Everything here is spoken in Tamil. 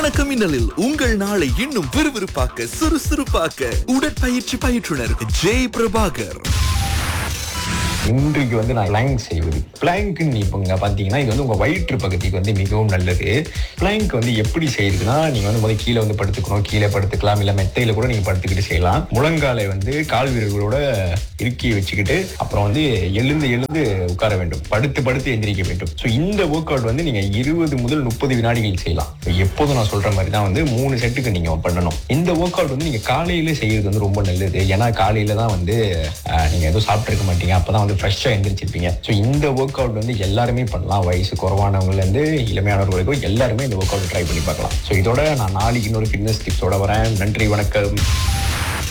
வணக்கம் மின்னலில் உங்கள் நாளை இன்னும் விறுவிறுப்பாக்க சுறுசுறுப்பாக்க உடற்பயிற்சி பயிற்றுனர் ஜெய் பிரபாகர் இன்றைக்கு வந்து நான் பிளாங்க் செய்வது பிளாங்க் இப்போ இங்க பாத்தீங்கன்னா இது வந்து உங்க வயிற்று பகுதிக்கு வந்து மிகவும் நல்லது பிளாங்க் வந்து எப்படி செய்யுதுன்னா நீங்க வந்து முதல்ல கீழே வந்து படுத்துக்கணும் கீழே படுத்துக்கலாம் இல்ல மெத்தையில கூட நீங்க படுத்துக்கிட்டு செய்யலாம் முழங்காலை வந்து கால் வீரர்களோட இறுக்கி வச்சுக்கிட்டு அப்புறம் வந்து எழுந்து எழுந்து உட்கார வேண்டும் படுத்து படுத்து எந்திரிக்க வேண்டும் ஸோ இந்த ஒர்க் அவுட் வந்து நீங்க இருபது முதல் முப்பது வினாடிகள் செய்யலாம் எப்போதும் நான் சொல்ற மாதிரி தான் வந்து மூணு செட்டுக்கு நீங்க பண்ணணும் இந்த ஒர்க் அவுட் வந்து நீங்க காலையில செய்யறது வந்து ரொம்ப நல்லது ஏன்னா காலையில தான் வந்து அஹ், நீங்க எதுவும் சாப்பிட்டுருக்க மாட்டீங்க அப்பதான் வந்து ஃப்ரெஷ்ஷாக எந்திரிச்சிருப்பீங்க ஸோ இந்த ஒர்க் அவுட் வந்து எல்லாருமே பண்ணலாம் வயசு குறைவானவங்கல இருந்து இளமையானவர்கள் வரைக்கும் எல்லாருமே இந்த ஒர்க் அவுட் ட்ரை பண்ணி பார்க்கலாம் ஸோ இதோட நான் நாளைக்கு இன்னொரு ஃபிட்னஸ் டிப்ஸோட வரேன் நன்றி வணக்கம்